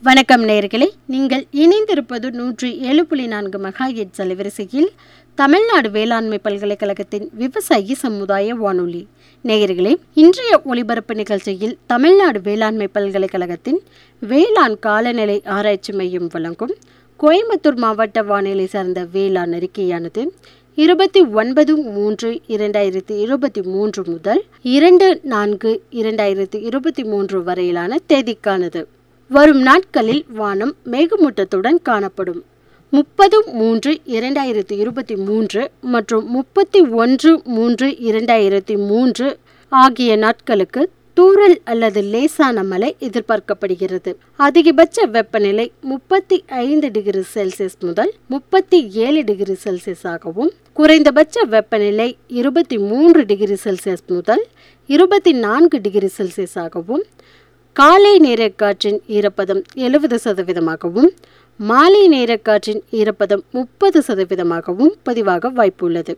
வணக்கம் நேயர்களே நீங்கள் இணைந்திருப்பது நூற்றி ஏழு புள்ளி நான்கு மெகா எட்ஸ் அலைவரிசையில் தமிழ்நாடு வேளாண்மை பல்கலைக்கழகத்தின் விவசாயி சமுதாய வானொலி நேயர்களே இன்றைய ஒளிபரப்பு நிகழ்ச்சியில் தமிழ்நாடு வேளாண்மை பல்கலைக்கழகத்தின் வேளாண் காலநிலை ஆராய்ச்சி மையம் வழங்கும் கோயம்புத்தூர் மாவட்ட வானிலை சார்ந்த வேளாண் அறிக்கையானது இருபத்தி ஒன்பது மூன்று இரண்டாயிரத்தி இருபத்தி மூன்று முதல் இரண்டு நான்கு இரண்டாயிரத்தி இருபத்தி மூன்று வரையிலான தேதிக்கானது வரும் நாட்களில் வானம் மேகமூட்டத்துடன் காணப்படும் முப்பது மூன்று இரண்டாயிரத்தி இருபத்தி மூன்று மற்றும் முப்பத்தி ஒன்று மூன்று இரண்டாயிரத்தி மூன்று ஆகிய நாட்களுக்கு தூறல் அல்லது லேசான மழை எதிர்பார்க்கப்படுகிறது அதிகபட்ச வெப்பநிலை முப்பத்தி ஐந்து டிகிரி செல்சியஸ் முதல் முப்பத்தி ஏழு டிகிரி செல்சியஸாகவும் குறைந்தபட்ச வெப்பநிலை இருபத்தி மூன்று டிகிரி செல்சியஸ் முதல் இருபத்தி நான்கு டிகிரி செல்சியஸாகவும் காலை நேர காற்றின் ஈரப்பதம் எழுபது சதவீதமாகவும் மாலை நேர காற்றின் ஈரப்பதம் முப்பது சதவீதமாகவும் பதிவாக வாய்ப்புள்ளது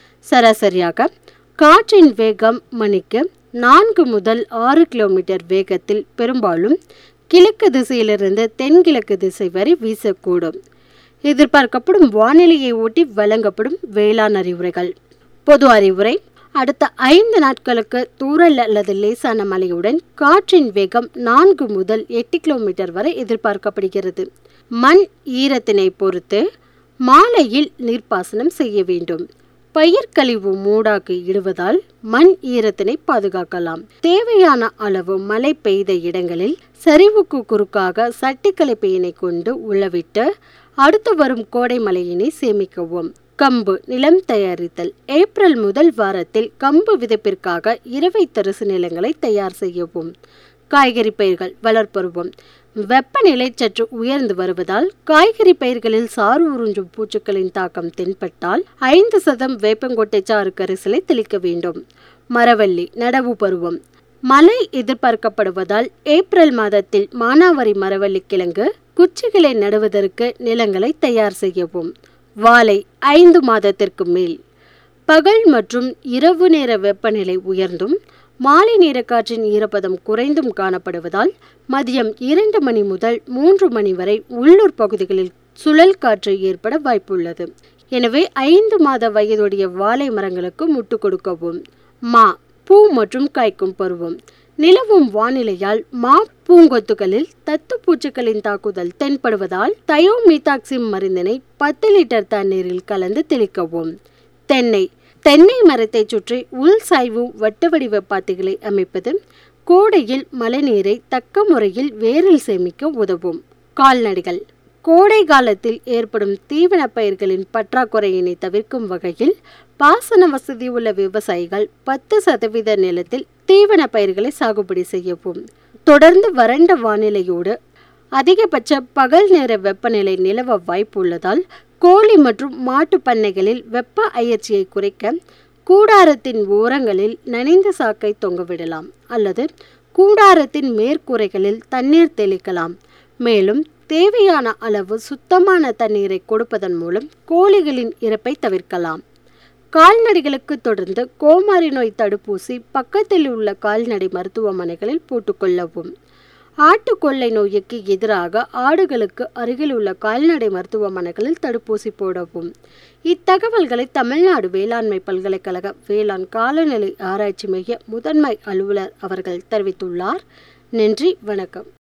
சராசரியாக காற்றின் வேகம் மணிக்கு நான்கு முதல் ஆறு கிலோமீட்டர் வேகத்தில் பெரும்பாலும் கிழக்கு திசையிலிருந்து தென்கிழக்கு திசை வரை வீசக்கூடும் எதிர்பார்க்கப்படும் வானிலையை ஒட்டி வழங்கப்படும் வேளாண் அறிவுரைகள் பொது அறிவுரை அடுத்த ஐந்து நாட்களுக்கு தூறல் அல்லது லேசான மழையுடன் காற்றின் வேகம் நான்கு முதல் எட்டு கிலோமீட்டர் வரை எதிர்பார்க்கப்படுகிறது மண் ஈரத்தினை பொறுத்து மாலையில் நீர்ப்பாசனம் செய்ய வேண்டும் பயிர் கழிவு மூடாக்கு இடுவதால் மண் ஈரத்தினை பாதுகாக்கலாம் தேவையான அளவு மழை பெய்த இடங்களில் சரிவுக்கு குறுக்காக சட்டிக்கலைப்பையினை கொண்டு உழவிட்டு அடுத்து வரும் கோடை மழையினை சேமிக்கவும் கம்பு நிலம் தயாரித்தல் ஏப்ரல் முதல் வாரத்தில் கம்பு விதைப்பிற்காக இரவை தரிசு நிலங்களை தயார் செய்யவும் காய்கறி பயிர்கள் வளர்ப்பருவம் வெப்பநிலை சற்று உயர்ந்து வருவதால் காய்கறி பயிர்களில் சாறு உறிஞ்சும் பூச்சிகளின் தாக்கம் தென்பட்டால் ஐந்து சதம் வேப்பங்கொட்டை சாறு கரிசலை தெளிக்க வேண்டும் மரவள்ளி நடவு பருவம் மழை எதிர்பார்க்கப்படுவதால் ஏப்ரல் மாதத்தில் மானாவாரி மரவள்ளி கிழங்கு குச்சிகளை நடுவதற்கு நிலங்களை தயார் செய்யவும் வாழை ஐந்து மாதத்திற்கு மேல் பகல் மற்றும் இரவு நேர வெப்பநிலை உயர்ந்தும் மாலை நேர காற்றின் ஈரப்பதம் குறைந்தும் காணப்படுவதால் மதியம் இரண்டு மணி முதல் மூன்று மணி வரை உள்ளூர் பகுதிகளில் சுழல் காற்று ஏற்பட வாய்ப்புள்ளது எனவே ஐந்து மாத வயதுடைய வாழை மரங்களுக்கு முட்டு கொடுக்கவும் மா பூ மற்றும் காய்க்கும் பருவம் நிலவும் வானிலையால் மா பூங்கொத்துகளில் தத்து பூச்சிகளின் தாக்குதல் தென்படுவதால் தயோமீதாக்சிம் மருந்தினை பத்து லிட்டர் தண்ணீரில் கலந்து தெளிக்கவும் தென்னை தென்னை மரத்தை சுற்றி உள் சாய்வு வட்ட வடிவ பாத்திகளை அமைப்பது கோடையில் மழைநீரை தக்க முறையில் வேரில் சேமிக்க உதவும் கால்நடைகள் கோடை காலத்தில் ஏற்படும் தீவன பயிர்களின் பற்றாக்குறையினை தவிர்க்கும் வகையில் பாசன வசதி உள்ள விவசாயிகள் பத்து சதவீத நிலத்தில் தீவன பயிர்களை சாகுபடி செய்யவும் தொடர்ந்து வறண்ட வானிலையோடு அதிகபட்ச பகல் நேர வெப்பநிலை நிலவ வாய்ப்புள்ளதால் கோழி மற்றும் மாட்டு பண்ணைகளில் வெப்ப அயற்சியை குறைக்க கூடாரத்தின் ஓரங்களில் நனைந்த சாக்கை தொங்கவிடலாம் அல்லது கூடாரத்தின் மேற்கூரைகளில் தண்ணீர் தெளிக்கலாம் மேலும் தேவையான அளவு சுத்தமான தண்ணீரை கொடுப்பதன் மூலம் கோழிகளின் இறப்பை தவிர்க்கலாம் கால்நடைகளுக்கு தொடர்ந்து கோமாரி நோய் தடுப்பூசி பக்கத்தில் உள்ள கால்நடை மருத்துவமனைகளில் போட்டுக்கொள்ளவும் ஆட்டு கொள்ளை நோய்க்கு எதிராக ஆடுகளுக்கு அருகில் உள்ள கால்நடை மருத்துவமனைகளில் தடுப்பூசி போடவும் இத்தகவல்களை தமிழ்நாடு வேளாண்மை பல்கலைக்கழக வேளாண் காலநிலை ஆராய்ச்சி மைய முதன்மை அலுவலர் அவர்கள் தெரிவித்துள்ளார் நன்றி வணக்கம்